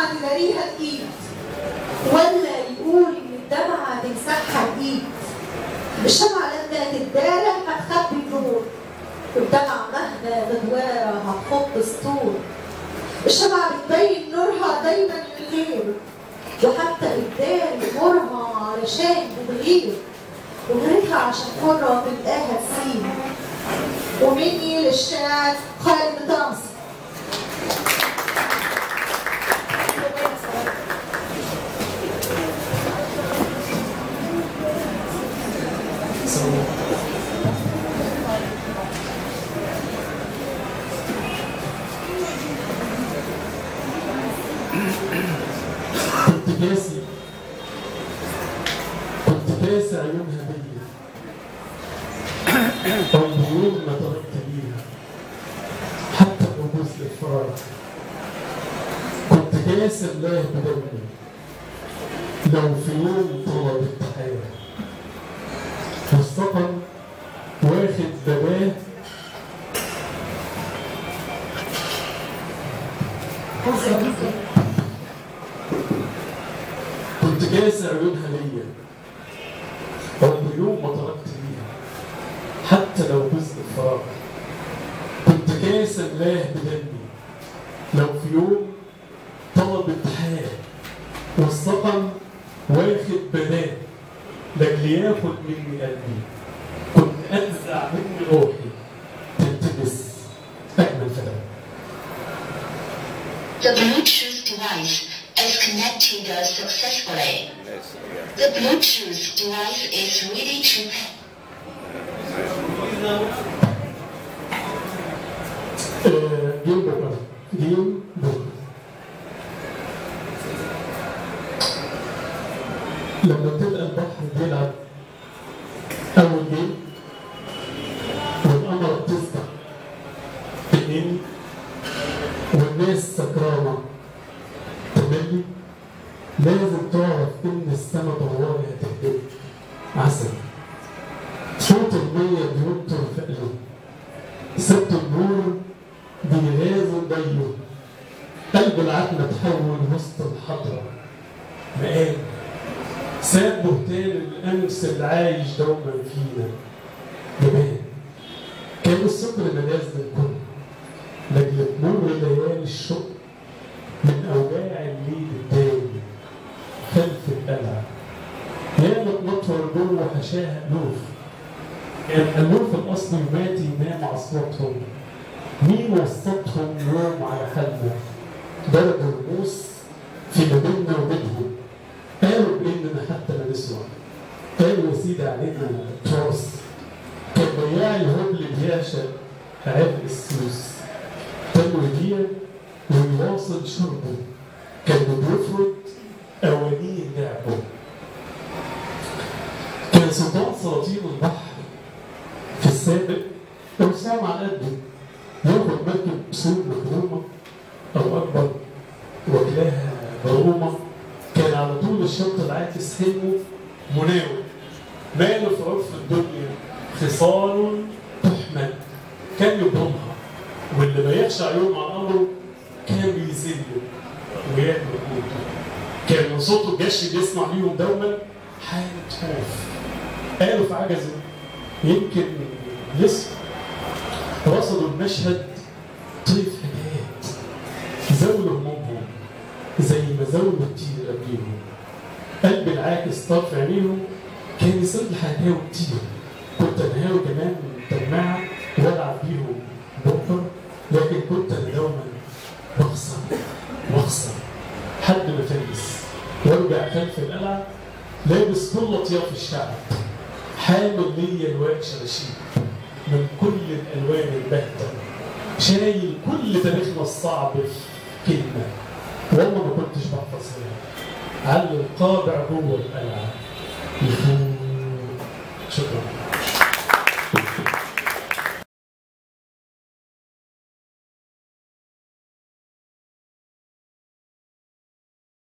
الدمعة تداريها الإيد ولا يقول إن الدمعة تمسحها الإيد الشمعة لما تتدارى هتخبي النور والدمعة مهما غدوارة هتحط سطور الشمعة بتبين نورها دايما للغير وحتى قدام نورها علشان بتغير وغيرتها عشان حرة تلقاها تسيب ومني للشاعر خالد طمس كنت كاسي كنت كاسي عيونها بيا والبيوت ما تركت بيها حتى الرموز للفراغ كنت كاسي الله بدمي لو في يوم طلب التحية مصطفى واخد باباه كنت كاسي عيونها ليا والبيوت ما تركت بيها حتى لو جزء الفراغ كنت كاسي الله بدمي لو في يوم طلبت حال والسقم واخد بنات لاجل ياخد مني قلبي كنت انزع مني روحي تلتبس اجمل فداء The Bluetooth device is connected uh, successfully. The Bluetooth device is ready to pair. آه، جيم بكره جيم بكره لما تلقى البحر بيلعب اول جيم والقمر بتسبح بالليل والناس سكرانه تملي لازم تعرف ان السما طوالي هتهدم عسل صوت المية بينطر في قلبه سبت النور بيغازل ضيه قلب العتمة تحول وسط الحضرة مقام ساب بهتان الأنس اللي عايش دوما فينا جبان كان الصبر ملاذ للكل لاجل تمر ليالي الشوق من أوجاع الليل التاني خلف القلعة ياما تنطر جوه حشاها ألوف كان ألوف الأصل يمات ينام أصواتهم مين وسطهم يوم على حالنا ضرب الرموس في ما بيننا وبينهم قالوا بإننا حتى لا نسوى قالوا يا سيدي علينا تراث كان بياع الهبل بيعشق عبء السوس كان يبيع ويواصل شربه كان بيفرض أوانيه لعبه كان سلطان سلاطين البحر في السابق وسام على قده ياخد مركب سود مخرومة أو أكبر وكلاها برومة كان على طول الشط العاكس حلمه مناوي ماله في عرف الدنيا خصال تحمد كان يبرمها واللي ما يخشع يوم على أمره كان بيذله وياكل قوته كان من صوته الجش بيسمع ليهم دوما حالة خوف قالوا في عجزه يمكن لسه رصدوا المشهد طيف حكايات زولوا همومهم زي ما زولوا كتير قبليهم قلب العاكس طرف عينيهم كان يصير لي حكاوي كتير كنت انهاوي كمان تجمعها والعب بيهم بكره لكن كنت انا دوما بخسر واخسر حد ما فايز وارجع خلف القلعه لابس كل اطياف الشعب حامل ليا الواد شراشيب من كل الالوان البهته شايل كل تاريخنا الصعب في كلمه والله ما كنتش بحفظها على القابع جوه القلعه يفوق شكرا